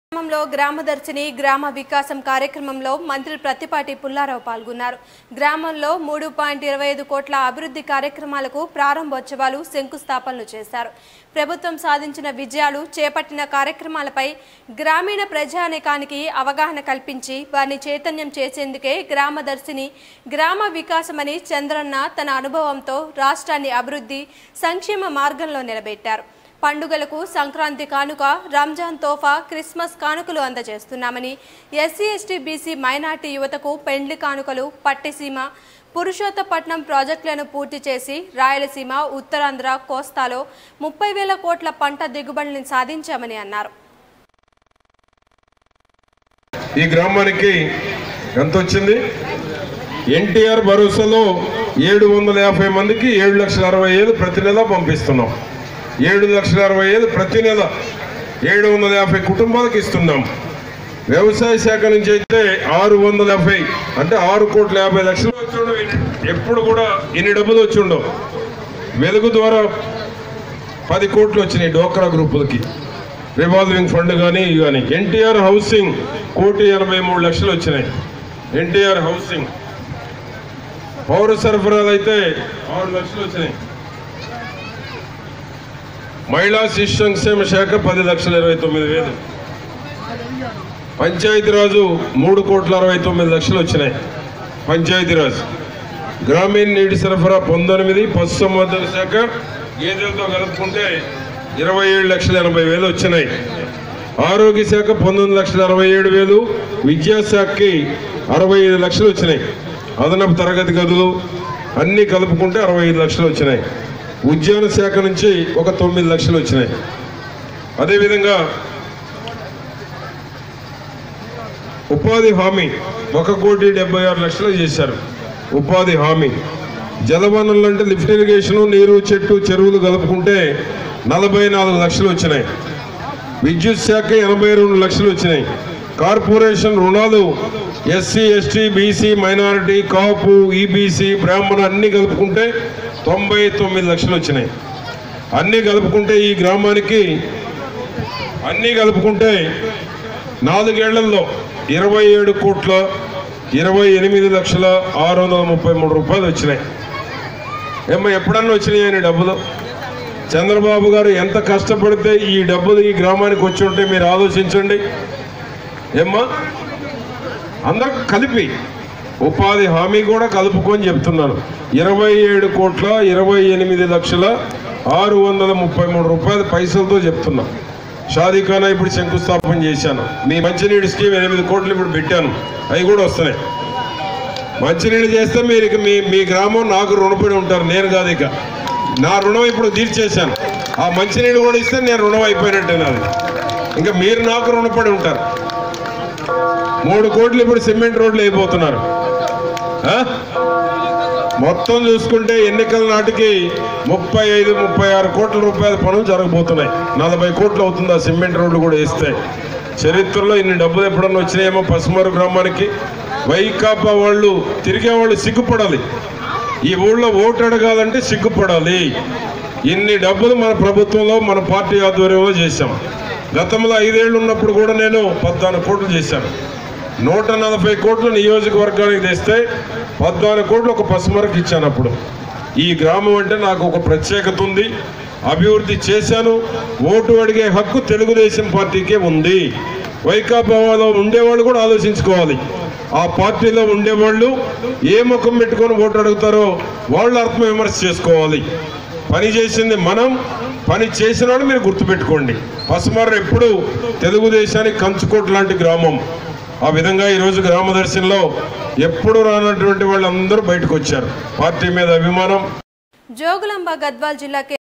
గ్రామంలో గ్రామదర్శిని గ్రామ వికాసం కార్యక్రమంలో మంత్రి ప్రత్తిపాటి పుల్లారావు పాల్గొన్నారు గ్రామంలో మూడు పాయింట్ ఇరవై ఐదు కోట్ల అభివృద్ధి కార్యక్రమాలకు ప్రారంభోత్సవాలు శంకుస్థాపనలు చేశారు ప్రభుత్వం సాధించిన విజయాలు చేపట్టిన కార్యక్రమాలపై గ్రామీణ ప్రజానేకానికి అవగాహన కల్పించి వారిని చైతన్యం చేసేందుకే గ్రామదర్శిని గ్రామ వికాసమని చంద్రన్న తన అనుభవంతో రాష్ట్రాన్ని అభివృద్ధి సంక్షేమ మార్గంలో నిలబెట్టారు పండుగలకు సంక్రాంతి కానుక రంజాన్ తోఫా క్రిస్మస్ కానుకలు అందజేస్తున్నామని ఎస్సీ ఎస్టీ బీసీ మైనార్టీ యువతకు పెండ్లి కానుకలు పట్టిసీమ పురుషోత్తపట్నం ప్రాజెక్టులను పూర్తి చేసి రాయలసీమ ఉత్తరాంధ్ర కోస్తాలో ముప్పై వేల కోట్ల పంట దిగుబడిని సాధించామని అన్నారు ఈ గ్రామానికి ఎంత వచ్చింది ఎన్టీఆర్ భరోసాలో ఏడు వందల యాభై మందికి ఏడు లక్షల అరవై ఐదు ప్రతి నెల పంపిస్తున్నాం ఏడు లక్షల అరవై ఐదు ప్రతి నెల ఏడు వందల యాభై కుటుంబాలకు ఇస్తున్నాం వ్యవసాయ శాఖ నుంచి అయితే ఆరు వందల యాభై అంటే ఆరు కోట్ల యాభై లక్షలు వచ్చి ఎప్పుడు కూడా ఇన్ని డబ్బులు వచ్చి ఉండవు వెలుగు ద్వారా పది కోట్లు వచ్చినాయి డోక్రా గ్రూపులకి రివాల్వింగ్ ఫండ్ కానీ ఇవి కానీ ఎన్టీఆర్ హౌసింగ్ కోటి ఎనభై మూడు లక్షలు వచ్చినాయి ఎన్టీఆర్ హౌసింగ్ పౌర సరఫరాలు అయితే ఆరు లక్షలు వచ్చినాయి మహిళా శిశు సంక్షేమ శాఖ పది లక్షల ఇరవై తొమ్మిది వేలు పంచాయతీరాజు మూడు కోట్ల అరవై తొమ్మిది లక్షలు వచ్చినాయి పంచాయతీరాజ్ గ్రామీణ నీటి సరఫరా పంతొమ్మిది పశుసంవర్ధక శాఖ గేదెలతో కలుపుకుంటే ఇరవై ఏడు లక్షల ఎనభై వేలు వచ్చినాయి ఆరోగ్య శాఖ పంతొమ్మిది లక్షల అరవై ఏడు వేలు విద్యాశాఖకి అరవై ఐదు లక్షలు వచ్చినాయి అదనపు తరగతి గదులు అన్నీ కలుపుకుంటే అరవై ఐదు లక్షలు వచ్చినాయి ఉద్యాన శాఖ నుంచి ఒక తొమ్మిది లక్షలు వచ్చినాయి అదేవిధంగా ఉపాధి హామీ ఒక కోటి డెబ్బై ఆరు లక్షలు చేశారు ఉపాధి హామీ జలవనరులు అంటే లిఫ్ట్ ఇరిగేషన్ నీరు చెట్టు చెరువులు కలుపుకుంటే నలభై నాలుగు లక్షలు వచ్చినాయి విద్యుత్ శాఖ ఎనభై రెండు లక్షలు వచ్చినాయి కార్పొరేషన్ రుణాలు SC ST BC minority Kapu EBC బ్రాహ్మణ అన్ని కలుపుకుంటే తొంభై తొమ్మిది లక్షలు వచ్చినాయి అన్నీ కలుపుకుంటే ఈ గ్రామానికి అన్నీ కలుపుకుంటే నాలుగేళ్లలో ఇరవై ఏడు కోట్ల ఇరవై ఎనిమిది లక్షల ఆరు వందల ముప్పై మూడు రూపాయలు వచ్చినాయి ఏమో ఎప్పుడన్నా వచ్చినాయి ఆయన డబ్బులు చంద్రబాబు గారు ఎంత కష్టపడితే ఈ డబ్బులు ఈ గ్రామానికి వచ్చి ఉంటే మీరు ఆలోచించండి ఏమ్మా అందరూ కలిపి ఉపాధి హామీ కూడా కలుపుకొని చెప్తున్నాను ఇరవై ఏడు కోట్ల ఇరవై ఎనిమిది లక్షల ఆరు వందల ముప్పై మూడు రూపాయల పైసలతో చెప్తున్నా షాదీఖానా ఇప్పుడు శంకుస్థాపన చేశాను మీ మంచినీటి స్కీమ్ ఎనిమిది కోట్లు ఇప్పుడు పెట్టాను అవి కూడా వస్తున్నాయి మంచినీళ్ళు చేస్తే మీరు ఇక మీ మీ గ్రామం నాకు రుణపడి ఉంటారు నేను కాదు ఇక నా రుణం ఇప్పుడు తీర్చేశాను ఆ మంచినీళ్ళు కూడా ఇస్తే నేను రుణం అయిపోయినట్టే నాది ఇంకా మీరు నాకు రుణపడి ఉంటారు మూడు కోట్లు ఇప్పుడు సిమెంట్ రోడ్లు అయిపోతున్నారు ఆ? మొత్తం చూసుకుంటే ఎన్నికల నాటికి ముప్పై ఐదు ముప్పై ఆరు కోట్ల రూపాయల పనులు జరగబోతున్నాయి నలభై కోట్లు అవుతుంది ఆ సిమెంట్ రోడ్లు కూడా వేస్తే చరిత్రలో ఇన్ని డబ్బులు ఎప్పుడన్నా వచ్చినాయేమో పసుమరు గ్రామానికి వైకాపా వాళ్ళు తిరిగే వాళ్ళు సిగ్గుపడాలి ఈ ఊళ్ళో ఓటు అడగాలంటే సిగ్గుపడాలి ఇన్ని డబ్బులు మన ప్రభుత్వంలో మన పార్టీ ఆధ్వర్యంలో చేశాం గతంలో ఐదేళ్లు ఉన్నప్పుడు కూడా నేను పద్నాలుగు కోట్లు చేశాను నూట నలభై కోట్లు నియోజకవర్గానికి తెస్తే పద్నాలుగు కోట్లు ఒక పసుమరకు ఇచ్చాను అప్పుడు ఈ గ్రామం అంటే నాకు ఒక ప్రత్యేకత ఉంది అభివృద్ధి చేశాను ఓటు అడిగే హక్కు తెలుగుదేశం పార్టీకే ఉంది వైకాపాలో ఉండేవాళ్ళు కూడా ఆలోచించుకోవాలి ఆ పార్టీలో ఉండేవాళ్ళు ఏ ముఖం పెట్టుకొని ఓటు అడుగుతారో వాళ్ళు ఆత్మ విమర్శ చేసుకోవాలి పని చేసింది మనం పని చేసిన వాళ్ళు మీరు గుర్తుపెట్టుకోండి పసుమర్ర ఎప్పుడు తెలుగుదేశానికి కంచుకోట లాంటి గ్రామం ఆ విధంగా ఈరోజు గ్రామదర్శనంలో ఎప్పుడు రానటువంటి వాళ్ళందరూ బయటకు వచ్చారు పార్టీ మీద అభిమానం జోగులాంబ గద్వాల్ జిల్లా